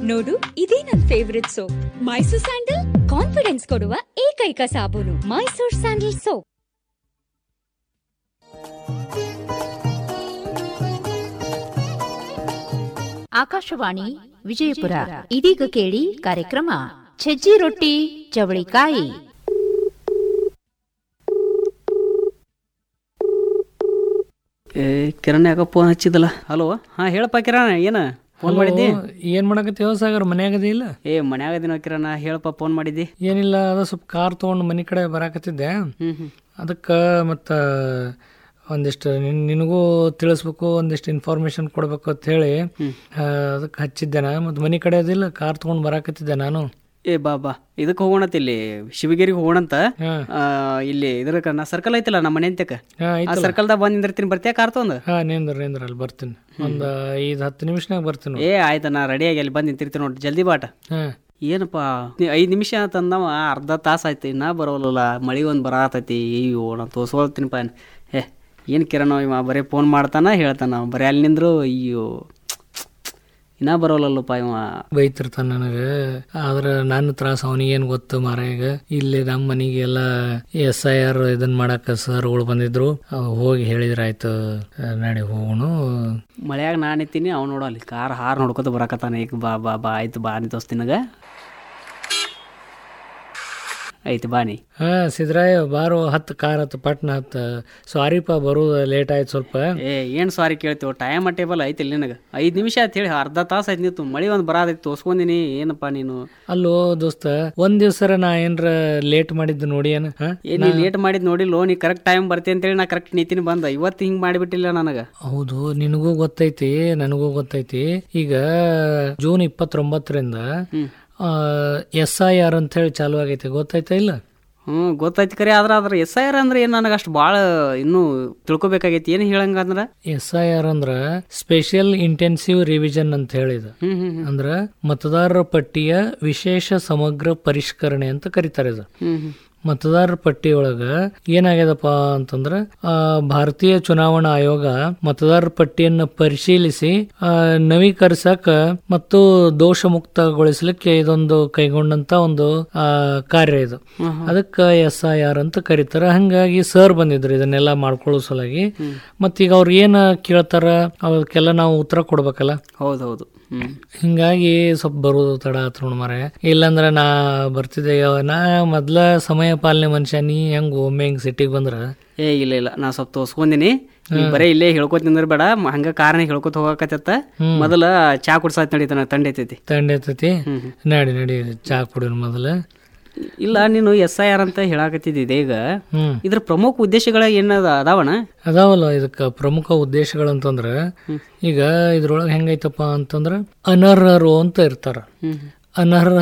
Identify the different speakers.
Speaker 1: ನೋಡು ಇದೇ ನನ್ favourite soap Mysore sandal confidence ಕೊಡುವ ಏಕೈಕ ಸಾಬೂನು ಮೈಸೂರ್ ಸ್ಯಾಂಡಲ್ ಸೋಪ್
Speaker 2: ಆಕಾಶವಾಣಿ ವಿಜಯಪುರ ಇದೀಗ ಕೇಳಿ ಕಾರ್ಯಕ್ರಮ ಸಜ್ಜಿ ರೊಟ್ಟಿ ಚವಳಿಕಾಯಿ
Speaker 3: ಏ ಕಿರಣ್ ಯಾಕ ಫೋನ್ ಹಚ್ಚಿದಲ್ಲ ಹಲೋ ಹಾಂ ಹೇಳಪ್ಪ ಕಿರಣ್ ಏನ ಫೋನ್ ಮಾಡಿದ್ದಿ
Speaker 4: ಏನ್ ಮಾಡಕತ್ತೀವ ಸಾಗರ್ ಮನ್ಯಾಗದಿ ಇಲ್ಲ
Speaker 3: ಏ ಮನ್ಯಾಗ ದಿನ ಕಿರಣ್ ಹೇಳಪ್ಪ ಫೋನ್ ಮಾಡಿದ್ದಿ
Speaker 4: ಏನಿಲ್ಲ ಅದ ಸ್ವಲ್ಪ ಕಾರ್ ತಗೊಂಡು ಮನಿ ಕಡೆ ಬರಾಕತ್ತಿದ್ದೆ
Speaker 3: ಹ್ಮ್ ಹ್ಮ್
Speaker 4: ಅದಕ್ಕ ಮತ್ತ ಒಂದಿಷ್ಟು ನಿನ್ ನಿನಗೂ ತಿಳಿಸ್ಬೇಕು ಒಂದಿಷ್ಟು ಇನ್ಫಾರ್ಮೇಶನ್ ಕೊಡ್ಬೇಕು ಅಂತ ಹೇಳಿ ಅದಕ್ಕೆ ಹಚ್ಚಿದ್ದೆ ನಾ ಮತ್ತು ಮನಿ ಕಡೆ ಅದಿಲ್ಲ ಕಾರ್ ತಗೊಂಡ್ ಬರಾಕತ್ತಿದ್ದೆ ನಾನು
Speaker 3: ಏ ಬಾ ಬಾ ಇದಕ್ಕೆ ಹೋಗೋಣತ್ ಇಲ್ಲಿ ಶಿವಗಿರಿಗೆ ಹೋಗೋಣಂತ
Speaker 4: ಹಾ
Speaker 3: ಆ, ಇಲ್ಲಿ ಇದ್ರ ನಾ ಸರ್ಕಲ್ ಐತಲ್ಲ ನಮ್ಮ ಮನೆ ಅಂತಕ
Speaker 4: ಹಾ
Speaker 3: ಆ
Speaker 4: ಐತಲ್ಲ
Speaker 3: ಸರ್ಕಲ್ದಾಗ ಬಂದ್ ನಿಂದಿರ್ತೀನಿ ಬರ್ತೀಯ ಕಾರ್ ತಗೊಂಡ್
Speaker 4: ಹಾ ನೇಂದ್ರ ನೇಂದ್ರ ಅಲ್ಲಿ ಬರ್ತೀನಿ ಒಂದ್ ಐದ್ ಹತ್ತು ನಿಮಿಷನಾಗ ಬರ್ತೀನಿ ನೋಡಿ.
Speaker 3: ಏ ಆಯ್ತು ನಾ ರೆಡಿಯಾಗಿ ಅಲ್ಲಿ ಬಂದು ನಿಂತಿರ್ತೀನಿ ನೋಡಿ ಜಲ್ದಿ ಬಾಟ
Speaker 4: ಹಾ
Speaker 3: ಏನಪ್ಪ ನೀ ಐದು ನಿಮಿಷ ಅಂತಂದವ ಅರ್ಧ ತಾಸು ಆಯ್ತು ಇನ್ನ ಬರೋಲ್ಲ ಮಳಿ ಒಂದು ಬರತೈತಿ ಅಯ್ಯೋ ನಾ ತೋರ್ಸ್ಕೊಳ್ತೀನಿಪ್ಪ ಏ ಏನು ಕಿರಣ್ ಇವ ಬರೀ ಫೋನ್ ಮಾಡ್ತಾನ ಹೇಳ್ತಾನ ಬರೀ ಅಲ್ಲಿ ನಿಂದ್ರು ಅಯ್ಯೋ ಇನ್ನ ಬರೋಲ್ಲಲ್ಲಪ್ಪ ಇವ
Speaker 4: ಬೈತಿರ್ತಾನ ನನಗೆ ಆದ್ರ ನನ್ನ ತ್ರಾಸ ಅವನಿಗೇನು ಗೊತ್ತು ಮಾರಾಗ ಇಲ್ಲಿ ನಮ್ಮ ಮನೆಗೆ ಎಲ್ಲ ಎಸ್ ಐ ಆರ್ ಇದನ್ನ ಮಾಡಾಕ ಸರ್ಗಳು ಬಂದಿದ್ರು ಅವ್ ಹೋಗಿ ಹೇಳಿದ್ರ ಆಯ್ತು ಆ, ನಡಿ ಹೋಗೋಣ
Speaker 3: ಮಳ್ಯಾಗ ನಾನು ನಿಂತೀನಿ ಅವ್ನು ನೋಡೋ ಅಲ್ಲಿ ಕಾರ್ ಹಾರ್ ನೋಡ್ಕೊತ ಬರಾಕತ್ತಾನ ಈಗ ಬಾ ಬಾ ಬಾ ಆಯ್ತು ಬಾ ನೀ ತೋರಿಸ್ತೀನಗ ಆಯ್ತು ಬಾ ನೀ
Speaker 4: ಹಾ ಸಿದ್ರಾಯ ಬಾರೋ ಹತ್ತು ಕಾರ್ ಹತ್ತು ಪಟ್ನ ಹತ್ತು ಸಾರಿಪ್ಪ ಬರೋದು ಲೇಟ್ ಆಯ್ತು ಸ್ವಲ್ಪ
Speaker 3: ಏ ಏನು ಸಾರಿ ಕೇಳ್ತೀವಿ ಟೈಮ್ ಟೇಬಲ್ ಐತಿ ಇಲ್ಲಿ ನಿನಗೆ ಐದು ನಿಮಿಷ ಅಂತ ಹೇಳಿ ಅರ್ಧ ತಾಸು ಆಯ್ತು ನಿಂತು ಮಳಿ ಒಂದು ಬರಾದೈತಿ ತೋರ್ಸ್ಕೊಂಡಿನಿ ಏನಪ್ಪ ನೀನು
Speaker 4: ಅಲ್ಲೋ ದೋಸ್ತ ಒಂದ್ ದಿವ್ಸರ ನಾ ಏನ್ರ ಲೇಟ್ ಮಾಡಿದ್ದು ನೋಡಿ ಏನ ಹಾ?
Speaker 3: ಏ ನೀ ಲೇಟ್ ಮಾಡಿದ್ ನೋಡಿಲ್ಲೋ ನೀ ಕರೆಕ್ಟ್ ಟೈಮ್ ಬರ್ತಿ ಅಂತೇಳಿ ನಾ ಕರೆಕ್ಟ್ ನಿಂತೀನಿ ಬಂದ ಇವತ್ತು ಹಿಂಗ್ ಮಾಡಿಬಿಟ್ಟಿಲ್ಲ ನನಗೆ
Speaker 4: ಹೌದು ನಿನಗೂ ಗೊತ್ತೈತಿ ನನಗೂ ಗೊತ್ತೈತಿ ಈಗ ಜೂನ್ ಇಪ್ಪತ್ತೊಂಬತ್ತರಿಂದ ಎಸ್ ಐ ಆರ್ ಅಂತ ಹೇಳಿ ಚಾಲು ಆಗೈತಿ ಗೊತ್ತೈತಾ ಇಲ್ಲ
Speaker 3: ಹ್ಞೂ ಗೊತ್ತೈತಿ ಕರೆ ಆದ್ರೆ ಅದ್ರ ಎಸ್ ಐ ಆರ್ ಅಂದ್ರೆ ಏನು ನನಗೆ ಅಷ್ಟು ಭಾಳ ಇನ್ನೂ ತಿಳ್ಕೊಬೇಕಾಗೈತಿ ಏನು ಹೇಳಂಗ ಅಂದ್ರೆ
Speaker 4: ಎಸ್ ಐ ಆರ್ ಅಂದ್ರ ಸ್ಪೆಷಲ್ ಇಂಟೆನ್ಸಿವ್ ರಿವಿಷನ್ ಅಂತ ಹೇಳಿದ
Speaker 3: ಹ್ಮ್ ಹ್ಮ್
Speaker 4: ಅಂದ್ರ ಮತದಾರರ ಪಟ್ಟಿಯ ವಿಶೇಷ ಸಮಗ್ರ ಪರಿಷ್ಕರಣೆ ಅಂತ ಕರೀತಾರೆ ಇದು
Speaker 3: ಹ್ಮ್ ಹ್ಮ್
Speaker 4: ಮತದಾರರ ಪಟ್ಟಿಯೊಳಗ ಏನಾಗ್ಯದಪ್ಪ ಅಂತಂದ್ರ ಆ, ಭಾರತೀಯ ಚುನಾವಣಾ ಆಯೋಗ ಮತದಾರರ ಪಟ್ಟಿಯನ್ನ ಪರಿಶೀಲಿಸಿ ಆ, ನವೀಕರಿಸಕ ಮತ್ತು ದೋಷ ಮುಕ್ತಗೊಳಿಸ್ಲಿಕ್ಕೆ ಇದೊಂದು ಕೈಗೊಂಡಂತ ಒಂದು ಆ, ಕಾರ್ಯ ಇದು ಅದಕ್ಕ ಎಸ್ ಐ ಆರ್ ಅಂತ ಕರೀತಾರ ಹಂಗಾಗಿ ಸರ್ ಬಂದಿದ್ರು ಇದನ್ನೆಲ್ಲ ಮಾಡ್ಕೊಳ್ಳೋ ಸಲುವಾಗಿ ಮತ್ತೀಗ ಅವ್ರು ಏನ ಕೇಳ್ತಾರ ಅವಕ್ಕೆಲ್ಲ ನಾವು ಉತ್ತರ ಕೊಡ್ಬೇಕಲ್ಲ
Speaker 3: ಹೌದು ಹೌದು ಹ್ಮ್
Speaker 4: ಹಿಂಗಾಗಿ ಸ್ವಲ್ಪ ಬರೋದು ತಡ ಆತ್ ನೋಡ್ ಮಾರೆ ಇಲ್ಲಾಂದ್ರ ನಾ ಬರ್ತಿದ್ದೆ ಯಾವ- ನಾ ಮೊದ್ಲ ಸಮಯ ಪಾಲನೆ ಮನುಷ್ಯ ನೀ ಹೆಂಗ್ ಒಮ್ಮೆ ಹಿಂಗ್ ಸಿಟ್ಟಿಗೆ ಬಂದ್ರ
Speaker 3: ಏ ಇಲ್ಲ ಇಲ್ಲ ನಾ ಸ್ವಲ್ಪ ತೋರ್ಸ್ಕೊಂಡಿನಿ ನೀ ಬರೀ ಇಲ್ಲೇ ಹೇಳ್ಕೊತ ನಿಂದ್ರ ಬೇಡ ಮ- ಹಂಗ ಕಾರ್ನ ಹೇಳ್ಕೊತ ಹೋಗಕತ್ತ ಮೊದಲ ಚಾ ಕುಡ್ಸಾತ್ ನಡೀತಾನ ತಂಡ ಐತೈತಿ
Speaker 4: ತಂಡ ಐತತಿ ನಡಿ ನಡಿ ಚಾ ಕುಡಿಯೋಣ ಮೊದಲ
Speaker 3: ಇಲ್ಲ ನೀನು ಎಸ್ ಐ ಆರ್ ಅಂತ ಹೇಳಾಕತ್ತಿದ್ದೆ ಈಗ
Speaker 4: ಹ್ಮ್
Speaker 3: ಇದ್ರ ಪ್ರಮುಖ ಉದ್ದೇಶಗಳ ಏನದ ಅದಾವಣ
Speaker 4: ಅದಾವಲ್ಲ ಇದಕ್ಕ ಪ್ರಮುಖ ಉದ್ದೇಶಗಳಂತಂದ್ರ ಈಗ ಇದ್ರೊಳಗ ಹೆಂಗೈತಪ್ಪ ಅಂತಂದ್ರ ಅನರ್ಹರು ಅಂತ ಇರ್ತಾರ
Speaker 3: ಹ್ಮ್
Speaker 4: ಅನರ್ಹ